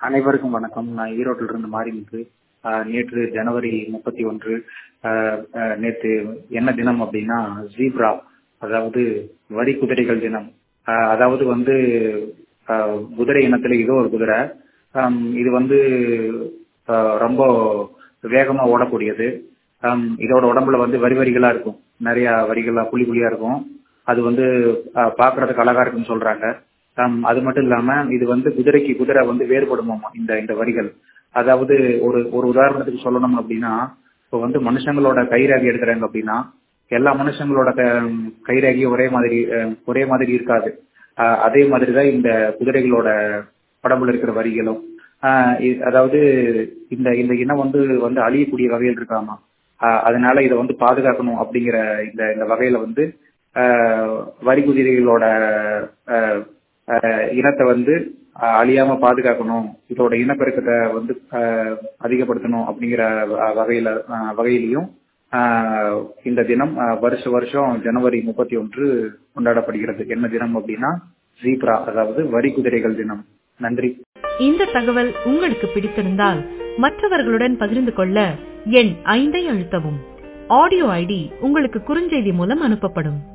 அனைவருக்கும் வணக்கம் நான் ஈரோட்டில் இருந்து மாரிமுத்து ஆஹ் நேற்று ஜனவரி முப்பத்தி ஒன்று ஆஹ் ஆஹ் நேற்று என்ன தினம் அப்படின்னா ஜீப்ரா அதாவது வரி குதிரைகள் தினம் ஆஹ் அதாவது வந்து ஆஹ் குதிரை இனத்துல இது ஒரு குதிரை ஆம், இது வந்து ஆஹ் ரொம்ப வேகமா ஓடக்கூடியது ஆம், இதோட உடம்புல வந்து வரி வரிகளா இருக்கும் நிறைய வரிகளா புள்ளி புள்ளியா இருக்கும் அது வந்து ஆஹ் பார்க்கிறதுக்கு அழகா இருக்குன்னு சொல்றாங்க ஆம், அது மட்டும் இல்லாம இது வந்து குதிரைக்கு குதிரை வந்து வேறுபடுமாமா இந்த இந்த வரிகள் அதாவது ஒரு ஒரு உதாரணத்துக்கு சொல்லணும் அப்படின்னா இப்போ வந்து மனுஷங்களோட கைரேகை எடுக்கிறாங்க அப்படின்னா எல்லா மனுஷங்களோட க- கைரேகையும் ஒரே மாதிரி அஹ், ஒரே மாதிரி இருக்காது ஆஹ், அதே மாதிரி தான் இந்த குதிரைகளோட உடம்புல இருக்கிற வரிகளும் ஆஹ், இ- அதாவது இந்த இந்த இனம் வந்து வந்து அழியக்கூடிய வகையில் இருக்காமா ஆஹ், அதனால இதை வந்து பாதுகாக்கணும் அப்படிங்கிற இந்த இந்த வகையில வந்து ஆஹ், வரி குதிரைகளோட ஆஹ், ஆஹ், இனத்தை வந்து ஆஹ், அழியாம பாதுகாக்கணும் இதோட இனப்பெருக்கத்தை வந்து ஆஹ், அதிகப்படுத்தணும் அப்படிங்கிற வ- வகையில ஆஹ், வகையிலையும் ஆஹ், இந்த தினம் ஆஹ், வருஷ வருஷம் ஜனவரி முப்பத்தி ஒன்று கொண்டாடப்படுகிறது என்ன தினம் அப்படின்னா ஜீப்ரா அதாவது வரி குதிரைகள் தினம் நன்றி இந்த தகவல் உங்களுக்கு பிடித்திருந்தால் மற்றவர்களுடன் பகிர்ந்து கொள்ள எண் ஐந்தை அழுத்தவும் ஆடியோ ஐடி உங்களுக்கு குறுஞ்செய்தி மூலம் அனுப்பப்படும்